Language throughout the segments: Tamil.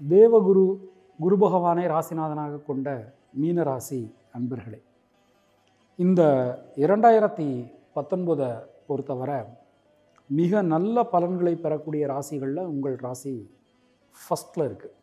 தேவகுரு குரு பகவானை ராசிநாதனாக கொண்ட மீன ராசி அன்பர்களே இந்த இரண்டாயிரத்தி பத்தொன்பதை பொறுத்தவரை மிக நல்ல பலன்களை பெறக்கூடிய ராசிகளில் உங்கள் ராசி ஃபஸ்ட்டில் இருக்குது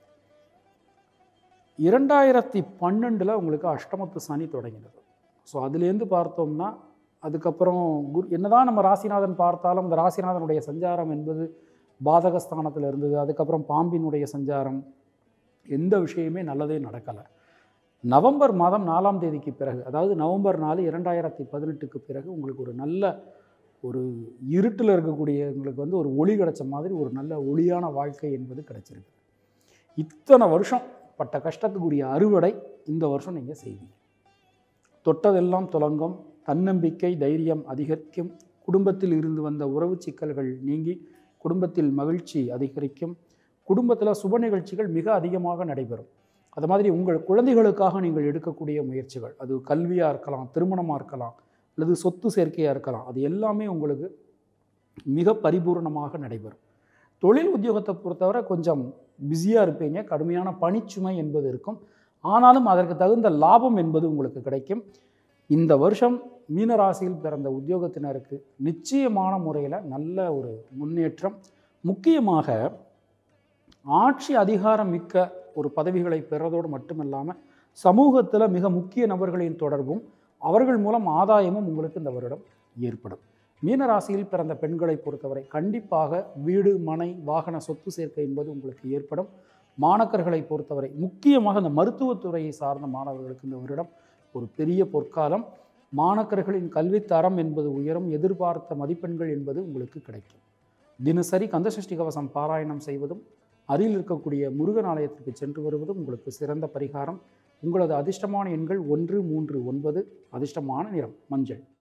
இரண்டாயிரத்தி பன்னெண்டில் உங்களுக்கு அஷ்டமத்து சனி தொடங்கினது ஸோ அதுலேருந்து பார்த்தோம்னா அதுக்கப்புறம் குரு என்னதான் நம்ம ராசிநாதன் பார்த்தாலும் அந்த ராசிநாதனுடைய சஞ்சாரம் என்பது பாதகஸ்தானத்தில் இருந்தது அதுக்கப்புறம் பாம்பினுடைய சஞ்சாரம் எந்த விஷயமே நல்லதே நடக்கலை நவம்பர் மாதம் நாலாம் தேதிக்கு பிறகு அதாவது நவம்பர் நாலு இரண்டாயிரத்தி பதினெட்டுக்கு பிறகு உங்களுக்கு ஒரு நல்ல ஒரு இருட்டில் இருக்கக்கூடிய உங்களுக்கு வந்து ஒரு ஒளி கிடைச்ச மாதிரி ஒரு நல்ல ஒளியான வாழ்க்கை என்பது கிடைச்சிருக்கு இத்தனை வருஷம் பட்ட கஷ்டத்துக்குரிய அறுவடை இந்த வருஷம் நீங்கள் செய்வீங்க தொட்டதெல்லாம் துலங்கும் தன்னம்பிக்கை தைரியம் அதிகரிக்கும் குடும்பத்தில் இருந்து வந்த உறவு சிக்கல்கள் நீங்கி குடும்பத்தில் மகிழ்ச்சி அதிகரிக்கும் குடும்பத்தில் சுப நிகழ்ச்சிகள் மிக அதிகமாக நடைபெறும் அது மாதிரி உங்கள் குழந்தைகளுக்காக நீங்கள் எடுக்கக்கூடிய முயற்சிகள் அது கல்வியாக இருக்கலாம் திருமணமாக இருக்கலாம் அல்லது சொத்து சேர்க்கையாக இருக்கலாம் அது எல்லாமே உங்களுக்கு மிக பரிபூர்ணமாக நடைபெறும் தொழில் உத்தியோகத்தை பொறுத்தவரை கொஞ்சம் பிஸியாக இருப்பீங்க கடுமையான பணிச்சுமை என்பது இருக்கும் ஆனாலும் அதற்கு தகுந்த லாபம் என்பது உங்களுக்கு கிடைக்கும் இந்த வருஷம் மீனராசியில் பிறந்த உத்தியோகத்தினருக்கு நிச்சயமான முறையில் நல்ல ஒரு முன்னேற்றம் முக்கியமாக ஆட்சி அதிகாரம் மிக்க ஒரு பதவிகளை பெறதோடு மட்டுமல்லாமல் சமூகத்தில் மிக முக்கிய நபர்களின் தொடர்பும் அவர்கள் மூலம் ஆதாயமும் உங்களுக்கு இந்த வருடம் ஏற்படும் மீனராசியில் பிறந்த பெண்களை பொறுத்தவரை கண்டிப்பாக வீடு மனை வாகன சொத்து சேர்க்கை என்பது உங்களுக்கு ஏற்படும் மாணக்கர்களை பொறுத்தவரை முக்கியமாக இந்த மருத்துவத்துறையை சார்ந்த மாணவர்களுக்கு இந்த வருடம் ஒரு பெரிய பொற்காலம் மாணக்கர்களின் கல்வித்தரம் என்பது உயரும் எதிர்பார்த்த மதிப்பெண்கள் என்பது உங்களுக்கு கிடைக்கும் தினசரி கந்தசஷ்டி கவசம் பாராயணம் செய்வதும் அருகில் இருக்கக்கூடிய முருகன் ஆலயத்திற்கு சென்று வருவதும் உங்களுக்கு சிறந்த பரிகாரம் உங்களது அதிர்ஷ்டமான எண்கள் ஒன்று மூன்று ஒன்பது அதிர்ஷ்டமான நிறம் மஞ்சள்